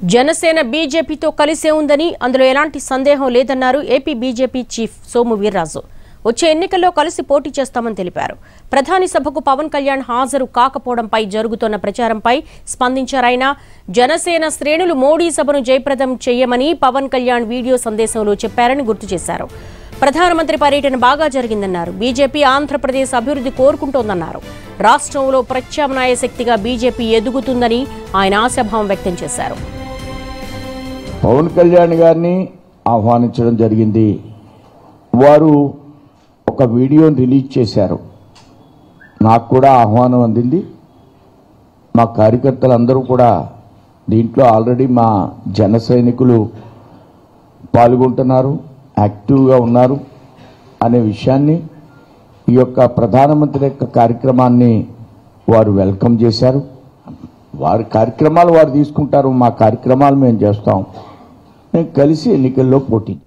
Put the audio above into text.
జనసేన బీజేపీతో కలిసే ఉందని అందులో ఎలాంటి సందేహం లేదన్నారు AP BJP chief Somu Veerraju వచ్చే ఎన్నికల్లో కలిసి పోటీ చేస్తామని తెలిపారు ప్రధాని సభకు పవన్ కళ్యాణ్ హాజరు కాకపోవడంపై జరుగుతున్న ప్రచారంపై స్పందించారాయన జనసేన శ్రేణులు మోడీ సభను జయప్రదం చేయమని పవన్ కళ్యాణ్ వీడియో సందేశంలో చెప్పారని గుర్తు చేశారు ప్రధానమంత్రి పర్యటన బాగా జరిగిందన్నారు బీజేపీ ఆంధ్రప్రదేశ్ అభివృద్ధి కోరుకుంటోందన్నారు రాష్ట్రంలో ప్రత్యామ్నాయ శక్తిగా బీజేపీ ఎదుగుతుందని ఆయన ఆశాభావం వ్యక్తం చేశారు పవన్ కళ్యాణ్ గారిని ఆహ్వానించడం జరిగింది వారు ఒక వీడియోని రిలీజ్ చేశారు నాకు కూడా ఆహ్వానం అందింది మా కార్యకర్తలందరూ కూడా దీంట్లో ఆల్రెడీ మా జన సైనికులు పాల్గొంటున్నారు యాక్టివ్గా ఉన్నారు అనే విషయాన్ని ఈ యొక్క ప్రధానమంత్రి యొక్క కార్యక్రమాన్ని వారు వెల్కమ్ చేశారు వారి కార్యక్రమాలు వారు తీసుకుంటారు మా కార్యక్రమాలు మేము చేస్తాం మేము కలిసి ఎన్నికల్లో పోటీ